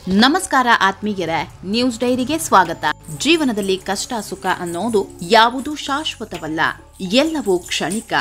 ನಮಸ್ಕಾರ ಆತ್ಮೀಯರೇ ನ್ಯೂಸ್ ಡೈರಿಗೆ ಸ್ವಾಗತ ಜೀವನದಲ್ಲಿ ಕಷ್ಟ ಸುಖ ಅನ್ನೋದು ಯಾವುದು ಶಾಶ್ವತವಲ್ಲ ಎಲ್ಲವೂ ಕ್ಷಣಿಕ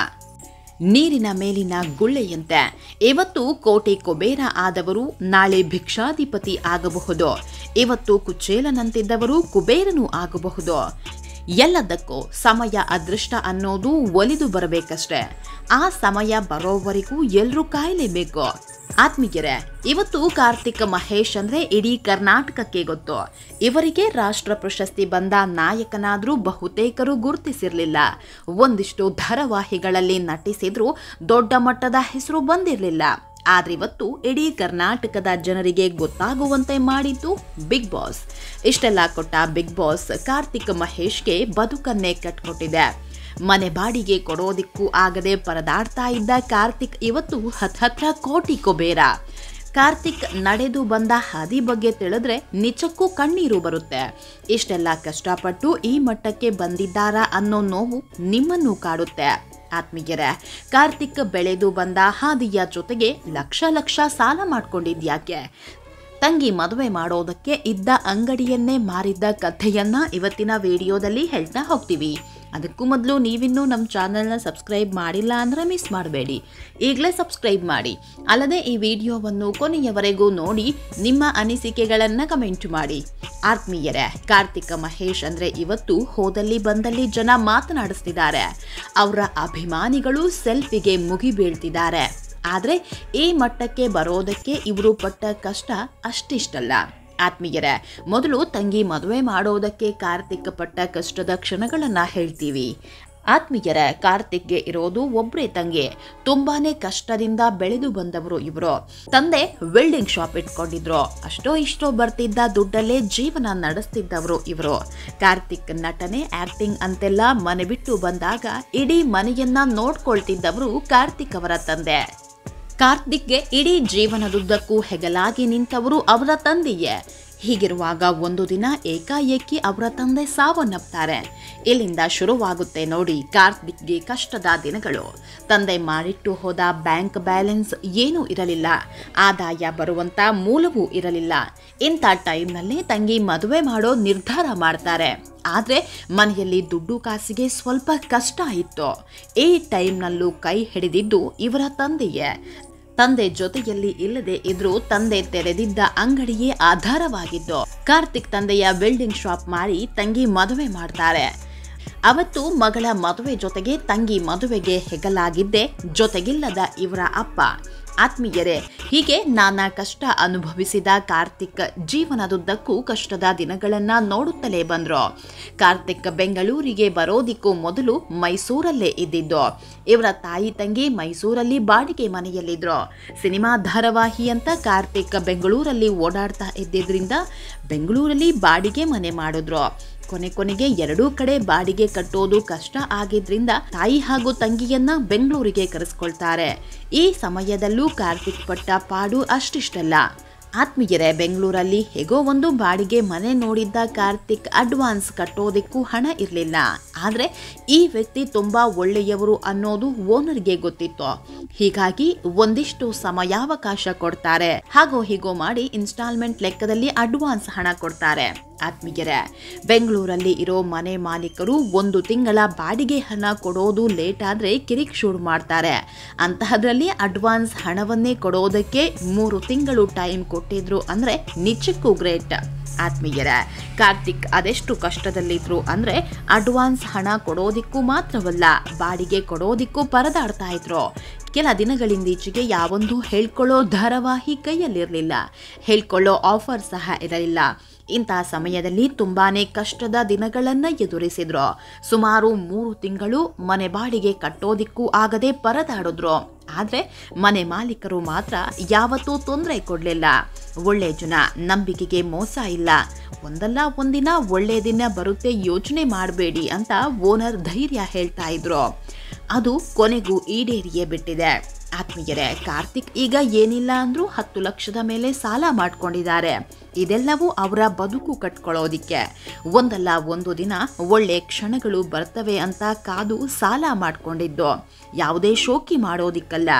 ನೀರಿನ ಮೇಲಿನ ಗುಳ್ಳೆಯಂತೆ ಇವತ್ತು ಕೋಟೆ ಕುಬೇರ ಆದವರು ನಾಳೆ ಭಿಕ್ಷಾಧಿಪತಿ ಆಗಬಹುದು ಇವತ್ತು ಕುಚೇಲನಂತಿದ್ದವರು ಕುಬೇರನೂ ಆಗಬಹುದು ಎಲ್ಲದಕ್ಕೂ ಸಮಯ ಅದೃಷ್ಟ ಅನ್ನೋದು ಒಲಿದು ಬರಬೇಕಷ್ಟೆ ಆ ಸಮಯ ಬರೋವರೆಗೂ ಎಲ್ಲರೂ ಕಾಯಲೇಬೇಕು ಆತ್ಮೀಯರೇ ಇವತ್ತು ಕಾರ್ತಿಕ್ ಮಹೇಶ್ ಅಂದ್ರೆ ಇಡೀ ಕರ್ನಾಟಕಕ್ಕೆ ಗೊತ್ತು ಇವರಿಗೆ ರಾಷ್ಟ್ರ ಪ್ರಶಸ್ತಿ ಬಂದ ನಾಯಕನಾದ್ರೂ ಬಹುತೇಕರು ಗುರುತಿಸಿರ್ಲಿಲ್ಲ ಒಂದಿಷ್ಟು ಧಾರಾವಾಹಿಗಳಲ್ಲಿ ನಟಿಸಿದ್ರು ದೊಡ್ಡ ಮಟ್ಟದ ಹೆಸರು ಬಂದಿರಲಿಲ್ಲ ಆದ್ರೆ ಇವತ್ತು ಇಡೀ ಕರ್ನಾಟಕದ ಜನರಿಗೆ ಗೊತ್ತಾಗುವಂತೆ ಮಾಡಿದ್ದು ಬಿಗ್ ಬಾಸ್ ಇಷ್ಟೆಲ್ಲ ಕೊಟ್ಟ ಬಿಗ್ ಬಾಸ್ ಕಾರ್ತಿಕ್ ಮಹೇಶ್ಗೆ ಬದುಕನ್ನೇ ಕಟ್ಕೊಟ್ಟಿದೆ ಮನೆ ಬಾಡಿಗೆ ಕೊಡೋದಿಕ್ಕೂ ಆಗದೆ ಪರದಾಡ್ತಾ ಇದ್ದ ಕಾರ್ತಿಕ್ ಇವತ್ತು ಹತ್ತತ್ರ ಕೋಟಿ ಕುಬೇರ ಕಾರ್ತಿಕ್ ನಡೆದು ಬಂದ ಹಾದಿ ಬಗ್ಗೆ ತಿಳಿದ್ರೆ ನಿಜಕ್ಕೂ ಕಣ್ಣೀರು ಬರುತ್ತೆ ಇಷ್ಟೆಲ್ಲ ಕಷ್ಟಪಟ್ಟು ಈ ಮಟ್ಟಕ್ಕೆ ಬಂದಿದ್ದಾರಾ ಅನ್ನೋ ನೋವು ನಿಮ್ಮನ್ನು ಕಾಡುತ್ತೆ ಆತ್ಮೀಯರೇ ಕಾರ್ತಿಕ್ ಬೆಳೆದು ಬಂದ ಹಾದಿಯ ಜೊತೆಗೆ ಲಕ್ಷ ಲಕ್ಷ ಸಾಲ ಮಾಡ್ಕೊಂಡಿದ್ಯಾಕೆ ತಂಗಿ ಮದುವೆ ಮಾಡೋದಕ್ಕೆ ಇದ್ದ ಅಂಗಡಿಯನ್ನೇ ಮಾರಿದ್ದ ಕಥೆಯನ್ನ ಇವತ್ತಿನ ವಿಡಿಯೋದಲ್ಲಿ ಹೇಳ್ತಾ ಹೋಗ್ತೀವಿ ಅದಕ್ಕೂ ಮೊದಲು ನೀವಿನ್ನೂ ನಮ್ಮ ಚಾನಲ್ನ ಸಬ್ಸ್ಕ್ರೈಬ್ ಮಾಡಿಲ್ಲ ಅಂದರೆ ಮಿಸ್ ಮಾಡಬೇಡಿ ಈಗಲೇ ಸಬ್ಸ್ಕ್ರೈಬ್ ಮಾಡಿ ಅಲ್ಲದೆ ಈ ವಿಡಿಯೋವನ್ನು ಕೊನೆಯವರೆಗೂ ನೋಡಿ ನಿಮ್ಮ ಅನಿಸಿಕೆಗಳನ್ನು ಕಮೆಂಟ್ ಮಾಡಿ ಆತ್ಮೀಯರೇ ಕಾರ್ತಿಕ ಮಹೇಶ್ ಅಂದರೆ ಇವತ್ತು ಹೋದಲ್ಲಿ ಬಂದಲ್ಲಿ ಜನ ಮಾತನಾಡಿಸ್ತಿದ್ದಾರೆ ಅವರ ಅಭಿಮಾನಿಗಳು ಸೆಲ್ಫಿಗೆ ಮುಗಿ ಬೀಳ್ತಿದ್ದಾರೆ ಆದರೆ ಈ ಮಟ್ಟಕ್ಕೆ ಬರೋದಕ್ಕೆ ಇವರು ಪಟ್ಟ ಕಷ್ಟ ಅಷ್ಟಿಷ್ಟಲ್ಲ ಆತ್ಮೀಯರೇ ಮೊದಲು ತಂಗಿ ಮದುವೆ ಮಾಡೋದಕ್ಕೆ ಕಾರ್ತಿಕ್ ಪಟ್ಟ ಕಷ್ಟದ ಕ್ಷಣಗಳನ್ನು ಹೇಳ್ತೀವಿ ಆತ್ಮೀಯರೇ ಕಾರ್ತಿಕ್ಗೆ ಇರೋದು ಒಬ್ಬರೇ ತಂಗಿ ತುಂಬಾನೇ ಕಷ್ಟದಿಂದ ಬೆಳೆದು ಬಂದವರು ಇವರು ತಂದೆ ವೆಲ್ಡಿಂಗ್ ಶಾಪ್ ಇಟ್ಕೊಂಡಿದ್ರು ಅಷ್ಟೋ ಇಷ್ಟೋ ಬರ್ತಿದ್ದ ದುಡ್ಡಲ್ಲೇ ಜೀವನ ನಡೆಸ್ತಿದ್ದವರು ಇವರು ಕಾರ್ತಿಕ್ ನಟನೆ ಆಕ್ಟಿಂಗ್ ಅಂತೆಲ್ಲ ಮನೆ ಬಿಟ್ಟು ಬಂದಾಗ ಇಡೀ ಮನೆಯನ್ನ ನೋಡ್ಕೊಳ್ತಿದ್ದವರು ಕಾರ್ತಿಕ್ ಅವರ ತಂದೆ ಕಾರ್ತಿಕ್ಗೆ ಇಡೀ ಜೀವನದುದ್ದಕ್ಕೂ ಹೆಗಲಾಗಿ ನಿಂತವರು ಅವರ ತಂದೆಯೇ ಹೀಗಿರುವಾಗ ಒಂದು ದಿನ ಏಕಾಏಕಿ ಅವರ ತಂದೆ ಸಾವನ್ನಪ್ತಾರೆ ಇಲ್ಲಿಂದ ಶುರುವಾಗುತ್ತೆ ನೋಡಿ ಕಾರ್ತಿಕ್ಗೆ ಕಷ್ಟದ ದಿನಗಳು ತಂದೆ ಮಾಡಿಟ್ಟು ಹೋದ ಬ್ಯಾಂಕ್ ಬ್ಯಾಲೆನ್ಸ್ ಏನೂ ಇರಲಿಲ್ಲ ಆದಾಯ ಬರುವಂತ ಮೂಲವೂ ಇರಲಿಲ್ಲ ಇಂಥ ಟೈಮ್ನಲ್ಲಿ ತಂಗಿ ಮದುವೆ ಮಾಡೋ ನಿರ್ಧಾರ ಮಾಡ್ತಾರೆ ಆದರೆ ಮನೆಯಲ್ಲಿ ದುಡ್ಡು ಕಾಸಿಗೆ ಸ್ವಲ್ಪ ಕಷ್ಟ ಇತ್ತು ಈ ಟೈಮ್ನಲ್ಲೂ ಕೈ ಹಿಡಿದಿದ್ದು ಇವರ ತಂದೆಯೇ ತಂದೆ ಜೊತೆಯಲ್ಲಿ ಇಲ್ಲದೆ ಇದ್ರೂ ತಂದೆ ತೆರೆದಿದ್ದ ಅಂಗಡಿಯೇ ಆಧಾರವಾಗಿದ್ದು ಕಾರ್ತಿಕ್ ತಂದೆಯ ವೆಲ್ಡಿಂಗ್ ಶಾಪ್ ಮಾರಿ ತಂಗಿ ಮದುವೆ ಮಾಡ್ತಾರೆ ಅವತ್ತು ಮಗಳ ಮದುವೆ ಜೊತೆಗೆ ತಂಗಿ ಮದುವೆಗೆ ಹೆಗಲಾಗಿದ್ದೆ ಜೊತೆಗಿಲ್ಲದ ಇವರ ಅಪ್ಪ ಆತ್ಮೀಯರೇ ಹೀಗೆ ನಾನಾ ಕಷ್ಟ ಅನುಭವಿಸಿದ ಕಾರ್ತಿಕ್ ಜೀವನದುದ್ದಕ್ಕೂ ಕಷ್ಟದ ದಿನಗಳನ್ನ ನೋಡುತ್ತಲೇ ಬಂದ್ರು ಕಾರ್ತಿಕ್ ಬೆಂಗಳೂರಿಗೆ ಬರೋದಿಕ್ಕೂ ಮೊದಲು ಮೈಸೂರಲ್ಲೇ ಇದ್ದಿದ್ದು ಇವರ ತಾಯಿ ತಂಗಿ ಮೈಸೂರಲ್ಲಿ ಬಾಡಿಗೆ ಮನೆಯಲ್ಲಿದ್ರು ಸಿನಿಮಾ ಧಾರಾವಾಹಿ ಅಂತ ಕಾರ್ತಿಕ್ ಬೆಂಗಳೂರಲ್ಲಿ ಓಡಾಡ್ತಾ ಇದ್ದಿದ್ರಿಂದ ಬೆಂಗಳೂರಲ್ಲಿ ಬಾಡಿಗೆ ಮನೆ ಮಾಡಿದ್ರು ಕೊನೆ ಕೊನೆಗೆ ಎರಡೂ ಕಡೆ ಬಾಡಿಗೆ ಕಟ್ಟೋದು ಕಷ್ಟ ಆಗಿದ್ರಿಂದ ತಾಯಿ ಹಾಗೂ ತಂಗಿಯನ್ನ ಬೆಂಗಳೂರಿಗೆ ಕರೆಸ್ಕೊಳ್ತಾರೆ ಈ ಸಮಯದಲ್ಲೂ ಕಾರ್ತಿಕ್ ಪಟ್ಟ ಪಾಡು ಅಷ್ಟಿಷ್ಟಲ್ಲ ಆತ್ಮೀಯರೇ ಬೆಂಗಳೂರಲ್ಲಿ ಹೇಗೋ ಒಂದು ಬಾಡಿಗೆ ಮನೆ ನೋಡಿದ್ದ ಕಾರ್ತಿಕ್ ಅಡ್ವಾನ್ಸ್ ಕಟ್ಟೋದಕ್ಕೂ ಹಣ ಇರಲಿಲ್ಲ ಆದರೆ ಈ ವ್ಯಕ್ತಿ ತುಂಬಾ ಒಳ್ಳೆಯವರು ಅನ್ನೋದು ಓನರ್ಗೆ ಗೊತ್ತಿತ್ತು ಹೀಗಾಗಿ ಒಂದಿಷ್ಟು ಸಮಯಾವಕಾಶ ಕೊಡ್ತಾರೆ ಹಾಗೋ ಹೀಗೋ ಮಾಡಿ ಇನ್ಸ್ಟಾಲ್ಮೆಂಟ್ ಲೆಕ್ಕದಲ್ಲಿ ಅಡ್ವಾನ್ಸ್ ಹಣ ಕೊಡ್ತಾರೆ ಆತ್ಮೀಯರೇ ಬೆಂಗಳೂರಲ್ಲಿ ಇರೋ ಮನೆ ಮಾಲೀಕರು ಒಂದು ತಿಂಗಳ ಬಾಡಿಗೆ ಹಣ ಕೊಡೋದು ಲೇಟ್ ಆದರೆ ಕಿರಿಕ್ ಶುರು ಮಾಡ್ತಾರೆ ಅಂತಹದ್ರಲ್ಲಿ ಅಡ್ವಾನ್ಸ್ ಹಣವನ್ನೇ ಕೊಡೋದಕ್ಕೆ ಮೂರು ತಿಂಗಳು ಟೈಮ್ ಕೊಟ್ಟಿದ್ರು ಅಂದರೆ ನಿಜಕ್ಕೂ ಗ್ರೇಟ್ ಆತ್ಮೀಯರ ಕಾರ್ತಿಕ್ ಅದೆಷ್ಟು ಕಷ್ಟದಲ್ಲಿದ್ರು ಅಂದ್ರೆ ಅಡ್ವಾನ್ಸ್ ಹಣ ಕೊಡೋದಿಕ್ಕೂ ಮಾತ್ರವಲ್ಲ ಬಾಡಿಗೆ ಕೊಡೋದಿಕ್ಕೂ ಪರದಾಡ್ತಾ ಇದ್ರು ಕೆಲ ದಿನಗಳಿಂದೀಚೆಗೆ ಯಾವೊಂದು ಹೇಳ್ಕೊಳ್ಳೋ ಧಾರಾವಾಹಿ ಕೈಯಲ್ಲಿರಲಿಲ್ಲ ಹೇಳ್ಕೊಳ್ಳೋ ಆಫರ್ ಸಹ ಇರಲಿಲ್ಲ ಇಂತಹ ಸಮಯದಲ್ಲಿ ತುಂಬಾನೇ ಕಷ್ಟದ ದಿನಗಳನ್ನ ಎದುರಿಸಿದ್ರು ಸುಮಾರು ಮೂರು ತಿಂಗಳು ಮನೆ ಬಾಡಿಗೆ ಕಟ್ಟೋದಿಕ್ಕೂ ಆಗದೆ ಪರದಾಡಿದ್ರು ಆದರೆ ಮನೆ ಮಾಲೀಕರು ಮಾತ್ರ ಯಾವತ್ತೂ ತೊಂದರೆ ಕೊಡಲಿಲ್ಲ ಒಳ್ಳೆ ಜನ ನಂಬಿಕೆಗೆ ಮೋಸ ಇಲ್ಲ ಒಂದಲ್ಲ ಒಂದಿನ ಒಳ್ಳೆ ದಿನ ಬರುತ್ತೆ ಯೋಚನೆ ಮಾಡಬೇಡಿ ಅಂತ ಓನರ್ ಧೈರ್ಯ ಹೇಳ್ತಾ ಇದ್ರು ಅದು ಕೊನೆಗೂ ಈಡೇರಿಯೇ ಬಿಟ್ಟಿದೆ ಆತ್ಮೀಯರೇ ಕಾರ್ತಿಕ್ ಈಗ ಏನಿಲ್ಲ ಅಂದ್ರೂ ಹತ್ತು ಲಕ್ಷದ ಮೇಲೆ ಸಾಲ ಮಾಡ್ಕೊಂಡಿದ್ದಾರೆ ಇದೆಲ್ಲವೂ ಅವರ ಬದುಕು ಕಟ್ಕೊಳ್ಳೋದಿಕ್ಕೆ ಒಂದಲ್ಲ ಒಂದು ದಿನ ಒಳ್ಳೆ ಕ್ಷಣಗಳು ಬರ್ತವೆ ಅಂತ ಕಾದು ಸಾಲ ಮಾಡ್ಕೊಂಡಿದ್ದು ಯಾವುದೇ ಶೋಕಿ ಮಾಡೋದಿಕ್ಕಲ್ಲ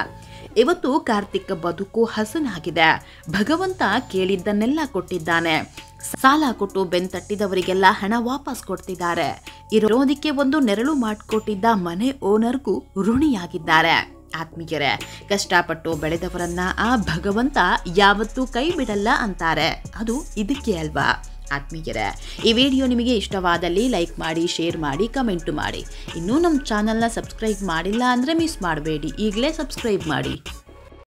ಇವತ್ತು ಕಾರ್ತಿಕ್ ಬದುಕು ಹಸನಾಗಿದೆ ಭಗವಂತ ಕೇಳಿದ್ದನ್ನೆಲ್ಲ ಕೊಟ್ಟಿದ್ದಾನೆ ಸಾಲ ಕೊಟ್ಟು ಬೆಂತಟ್ಟಿದವರಿಗೆಲ್ಲ ಹಣ ವಾಪಸ್ ಕೊಡ್ತಿದ್ದಾರೆ ಇರೋದಕ್ಕೆ ಒಂದು ನೆರಳು ಮಾಡಿಕೊಟ್ಟಿದ್ದ ಮನೆ ಓನರ್ಗೂ ಋಣಿಯಾಗಿದ್ದಾರೆ ಆತ್ಮೀಯರೇ ಕಷ್ಟಪಟ್ಟು ಬೆಳೆದವರನ್ನ ಆ ಭಗವಂತ ಯಾವತ್ತೂ ಕೈ ಬಿಡಲ್ಲ ಅಂತಾರೆ ಅದು ಇದಕ್ಕೆ ಅಲ್ವಾ ಆತ್ಮೀಯರೇ ಈ ವಿಡಿಯೋ ನಿಮಗೆ ಇಷ್ಟವಾದಲ್ಲಿ ಲೈಕ್ ಮಾಡಿ ಶೇರ್ ಮಾಡಿ ಕಮೆಂಟ್ ಮಾಡಿ ಇನ್ನೂ ನಮ್ಮ ಚಾನಲ್ನ ಸಬ್ಸ್ಕ್ರೈಬ್ ಮಾಡಿಲ್ಲ ಅಂದರೆ ಮಿಸ್ ಮಾಡಬೇಡಿ ಈಗಲೇ ಸಬ್ಸ್ಕ್ರೈಬ್ ಮಾಡಿ